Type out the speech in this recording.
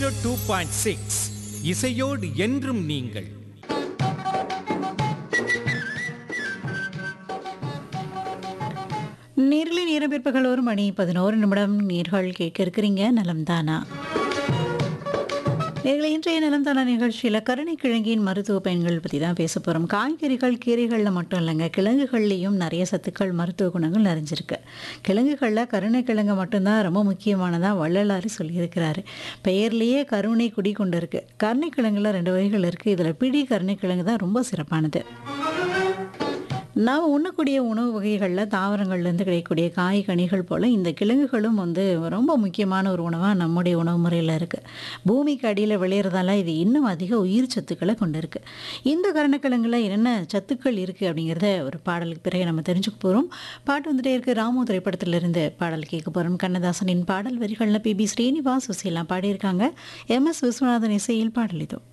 two point six இசையோடு என்றும் நீங்கள் நேர்களை நேரம் பிற்பகல் ஒரு மணி பதினோரு நிமிடம் நேர்கள் கேட்க இருக்கிறீங்க நலம் தானா நேர்களை இன்றைய நலம் தானா நிகழ்ச்சியில் கருணைக்கிழங்கின் மருத்துவ பயன்கள் பற்றி தான் பேச போகிறோம் காய்கறிகள் கீரைகளில் மட்டும் இல்லைங்க கிழங்குகள்லேயும் நிறைய சத்துக்கள் மருத்துவ குணங்கள் நிறைஞ்சிருக்கு கிழங்குகளில் கருணைக்கிழங்கு மட்டும்தான் ரொம்ப முக்கியமானதாக வள்ளலாறு சொல்லியிருக்கிறாரு பெயர்லேயே கருணை குடி கொண்டு இருக்கு கருணைக்கிழங்குல ரெண்டு வகைகள் இருக்குது இதில் பிடி கருணைக்கிழங்கு தான் ரொம்ப சிறப்பானது நாம் உண்ணக்கூடிய உணவு வகைகளில் தாவரங்கள்லேருந்து கிடைக்கக்கூடிய காய் கனிகள் போல் இந்த கிழங்குகளும் வந்து ரொம்ப முக்கியமான ஒரு உணவாக நம்முடைய உணவு முறையில் இருக்குது பூமிக்கு அடியில் விளையிறதால இது இன்னும் அதிக உயிர் சத்துக்களை கொண்டு இருக்குது இந்த கருணக்கிழங்குல என்னென்ன சத்துக்கள் இருக்குது அப்படிங்கிறத ஒரு பாடலுக்கு பிறகு நம்ம தெரிஞ்சுக்க போகிறோம் பாட்டு வந்துட்டே இருக்கு ராமு திரைப்படத்திலிருந்து பாடல் கேட்க போகிறோம் கண்ணதாசனின் பாடல் வரிகளில் பி பி ஸ்ரீனிவாஸ் சுசீலா பாடியிருக்காங்க எம் எஸ் விஸ்வநாதன் இசையில் பாடல் இதோ